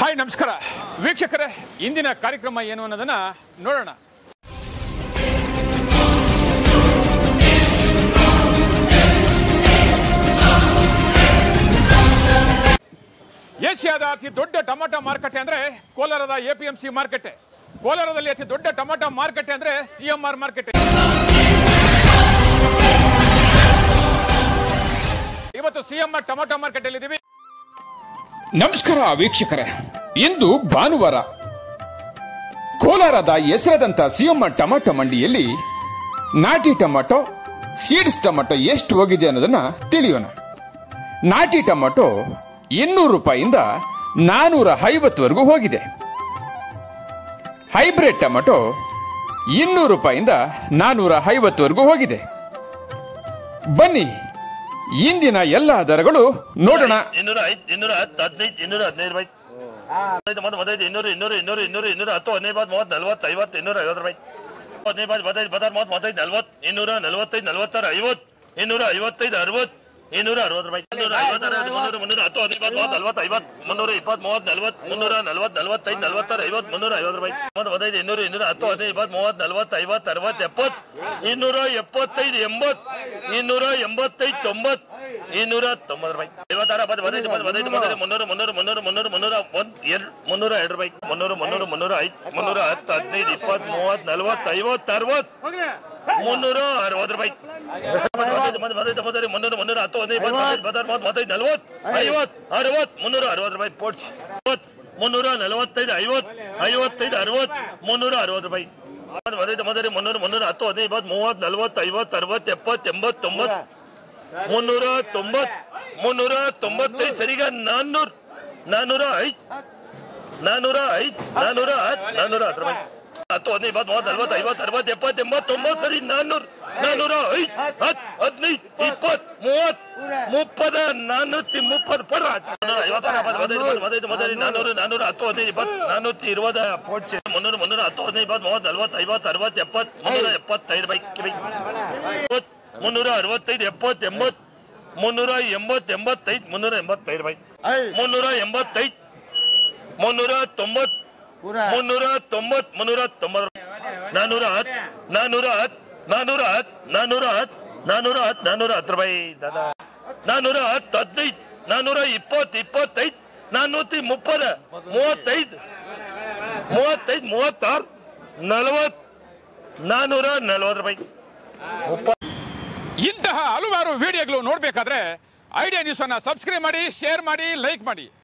hi ನಮಸ್ಕಾರ ವೀಕ್ಷಕರೇ ಇಂದಿನ ಕಾರ್ಯಕ್ರಮ ಏನು ಅನ್ನೋದನ್ನ ನೋಡೋಣ ಏಷ್ಯಾದ ಅತಿ ದೊಡ್ಡ ಟೊಮಾಟೊ ಮಾರುಕಟ್ಟೆ ಅಂದ್ರೆ ಕೋಲಾರದ ಎ ಪಿ ಎಂ ಸಿ ಮಾರುಕಟ್ಟೆ ಕೋಲಾರದಲ್ಲಿ ಅತಿ ದೊಡ್ಡ ಟೊಮಾಟೊ ಮಾರುಕಟ್ಟೆ ಅಂದ್ರೆ ಸಿ ಎಂ ಆರ್ ಮಾರ್ಕೆಟ್ ಇವತ್ತು C M R tomato market ಅಲ್ಲಿ ಇದೀವಿ ನಮಸ್ಕಾರ ವೀಕ್ಷಕರೇ ಇಂದು ಭಾನುವಾರ ಕೋಲಾರದ ಹೆಸರಾದಂತ ಸಿಎಂಆರ್ ಟೊಮಾಟೊ ಮಂಡಿಯಲ್ಲಿ ನಾಟಿ ಟೊಮಾಟೊ ಸೀಡ್ಸ್ ಟೊಮಾಟೊ ಎಷ್ಟು ಹೋಗಿದೆ ಅನ್ನೋದನ್ನ ತಿಳಿಯೋಣ ನಾಟಿ ಟೊಮಾಟೊ ಇನ್ನೂರು ರೂಪಾಯಿಂದ ನಾನೂರ ಐವತ್ತವರೆಗೂ ಹೋಗಿದೆ ಹೈಬ್ರಿಡ್ ಟೊಮಾಟೊ ಇನ್ನೂರು ರೂಪಾಯಿಂದ ನಾನೂರ ಐವತ್ತವರೆಗೂ ಹೋಗಿದೆ ಬನ್ನಿ ಇಂದಿನ ಎಲ್ಲ ದರಗಳು ನೋಡೋಣ ಇನ್ನೂರ ಐದು ಇನ್ನೂರ ಹತ್ತು ಹದಿನೈದು ಇನ್ನೂರ ಹದಿನೈದು ರೂಪಾಯಿ ಹದಿನೈದು ಮತ್ತು ಹದಿನೈದು ಇನ್ನೂರು ಇನ್ನೂರು ಇನ್ನೂರು ಇನ್ನೂರು ಇನ್ನೂರ ಹತ್ತು ಹದಿನೈದು ಬಾದ್ ಮೂವತ್ತು ನಲ್ವತ್ತು ಐವತ್ತು ಇನ್ನೂರ ಐವತ್ತು ರೂಪಾಯಿ ಹದಿನೈದು ಬಾದ್ ಹದಿನೈದು ಬದಾರ್ ಮೂವತ್ತು ಹದಿನೈದು ನಲ್ವತ್ತು ಇನ್ನೂರ ನಲ್ವತ್ತೈದು ನಲ್ವತ್ತಾರು ಐವತ್ತು ಇನ್ನೂರ ಐವತ್ತೈದು ಅರವತ್ತು ಇನ್ನೂರ ಅರವತ್ತು ರೂಪಾಯಿ ಇನ್ನೂರ ಐವತ್ತಾರು ಮುನ್ನೂರ ಮುನ್ನೂರ ಹತ್ತು ಹದಿನೈದು ಬಾದ್ ಮೂವತ್ತು ನಲ್ವತ್ತು ಐವತ್ತು ಮುನ್ನೂರ ಇಪ್ಪತ್ತು ಮೂವತ್ತು ನಲ್ವತ್ತು ಮುನ್ನೂರ ನಲ್ವತ್ತು ನಲ್ವತ್ತೈದು ನಲ್ವತ್ತಾರು ಐವತ್ತು ಮುನ್ನೂರ ಐವತ್ತು ರೂಪಾಯಿ ಮೂವತ್ತು ಹದಿನೈದು ಇನ್ನೂರು ಇನ್ನೂರ ಹತ್ತು ಹದಿನೈದು ಇಪ್ಪತ್ತು ಮೂವತ್ತು ನಲ್ವತ್ತು ಐವತ್ತು ಅರವತ್ತು ಎಪ್ಪತ್ತು ಇನ್ನೂರ ಎಪ್ಪತ್ತೈದು ಎಂಬತ್ತು ಇನ್ನೂರ ಎಂಬತ್ತೈದು ತೊಂಬತ್ತು ಇನ್ನೂರ ತೊಂಬತ್ತು ರೂಪಾಯಿ ಐವತ್ತಾರ ಹದಿನೈದು ಹದಿನೈದು ಹದಿನೈದು ಮುನ್ನೂರು ಮುನ್ನೂರು ಮುನ್ನೂರು ಮುನ್ನೂರು ಮುನ್ನೂರು ಮುನ್ನೂರ ಒಂದು ಎರಡು ಮುನ್ನೂರ ಎರಡು ರೂಪಾಯಿ ಮುನ್ನೂರು ಮುನ್ನೂರು ಮುನ್ನೂರ ಐದು ಮುನ್ನೂರ ಹತ್ತು ಹದಿನೈದು ಇಪ್ಪತ್ತು ಮೂವತ್ತು ನಲ್ವತ್ತು ಐವತ್ತು ಅರವತ್ತು ಮುನ್ನೂರ ಅರವತ್ತು ರೂಪಾಯಿ ಮುನ್ನೂರು ಮುನ್ನೂರ ಹತ್ತು ಹದಿನೈದು ಇಪ್ಪತ್ತು ಬದಾರ್ ಮೂವತ್ತು ಮೂವತ್ತೈದು ನಲ್ವತ್ತು ಐವತ್ತು ಅರವತ್ತು ಮುನ್ನೂರ ಅರವತ್ತು ರೂಪಾಯಿ ಪೋಡ್ಸ್ ಮುನ್ನೂರ ನಲವತ್ತೈದು ಐವತ್ತು ಐವತ್ತೈದು ಅರವತ್ತು ಮುನ್ನೂರ ಅರವತ್ತು ರೂಪಾಯಿ ಹದಿನೈದು ಮೊದಲು ಮುನ್ನೂರು ಮುನ್ನೂರ ಹತ್ತು ಹದಿನೈದು ಇಪ್ಪತ್ತು ಮೂವತ್ತು ನಲ್ವತ್ತು ಐವತ್ತು ಅರವತ್ತು ಎಪ್ಪತ್ತು ಎಂಬತ್ತು ತೊಂಬತ್ತು ಮುನ್ನೂರ ತೊಂಬತ್ ಮುನ್ನೂರ ತೊಂಬತ್ತೈದು ಸರಿಗ ನಾನ್ನೂರ್ ನಾನ್ನೂರ ಐದು ನಾನ್ನೂರ ಐದು ನಾನ್ನೂರ ಹತ್ತು ನಾನ್ನೂರ ಹತ್ತು ರೂಪಾಯಿ ಹತ್ತು ಹದಿನೈದು ಇಪ್ಪತ್ತು ಮೂವತ್ತು ನಲ್ವತ್ತು ಐವತ್ತು ಅರವತ್ತು ಎಪ್ಪತ್ತು ಎಂಬತ್ತು ತೊಂಬತ್ತು ಸರಿ ನಾನ್ನೂರು ನಾನ್ನೂರ ಐದು ಹತ್ತು ಹದಿನೈದು ಇಪ್ಪತ್ತು ಮೂವತ್ತು ಮುಪ್ಪದ ನಾನ್ನೂತಿ ಮುಪ್ಪದು ಪಡ ನಾನ್ನೂರ ಐವತ್ತು ಹದಿನೈದು ಹದಿನೈದು ಮೊದಲು ನಾನ್ನೂರು ನಾನ್ನೂರ ಹತ್ತು ಹದಿನೈದು ಇಪ್ಪತ್ತು ನಾನ್ನೂತಿ ಇರುವದ ಪೋಡ್ಚೆ ಮುನ್ನೂರು ಮುನ್ನೂರ ಹತ್ತು ಹದಿನೈದು ಇಪ್ಪತ್ತು ಮೂವತ್ತು ನಲ್ವತ್ತು ಐವತ್ತು ಅರವತ್ತು ಎಪ್ಪತ್ತು ಮುನ್ನೂರ ಎಪ್ಪತ್ತೈದು ಬೈ ಕಿವಿ ಮುನ್ನೂರ ಅರವತ್ತೈದು ಎಪ್ಪತ್ತು ಎಂಬತ್ತು ಮುನ್ನೂರ ಎಂಬತ್ತು ಎಂಬತ್ತೈದು ಮುನ್ನೂರ ಎಂಬತ್ತೈದು ಬೈ ಮುನ್ನೂರ ಎಂಬತ್ತೈದು ಮುನ್ನೂರ ತೊಂಬತ್ತು ಮುನ್ನೂರ ತೊಂಬತ್ತು ಮುನ್ನೂರ ತೊಂಬತ್ತು ನಾನೂರ ಹತ್ತು ನಾನೂರ ಹತ್ತು ನಾನೂರ ಹತ್ತು ನಾನೂರ ಹತ್ತು ನಾನೂರ ಹತ್ತು ನಾನೂರ ಹತ್ತು ರೂಪಾಯಿ ದಾದಾ ನಾನೂರ ಹತ್ತು ಹದಿನೈದು ನಾನೂರ ಇಪ್ಪತ್ತು ಇಪ್ಪತ್ತೈದು ನಾನ್ನೂತಿ ಮುಪ್ಪದ ಮೂವತ್ತೈದು ಮೂವತ್ತೈದು ಮೂವತ್ತಾರು ನಲವತ್ತು ನಾನೂರ ನಲವತ್ತು ರೂಪಾಯಿ ಇಂತಹ ಹಲವಾರು ವಿಡಿಯೋಗಳು ನೋಡಬೇಕಾದ್ರೆ ಐಡಿಯಾ ನ್ಯೂಸ್ ಅನ್ನ ಸಬ್ಸ್ಕ್ರೈಬ್ ಮಾಡಿ ಶೇರ್ ಮಾಡಿ ಲೈಕ್ ಮಾಡಿ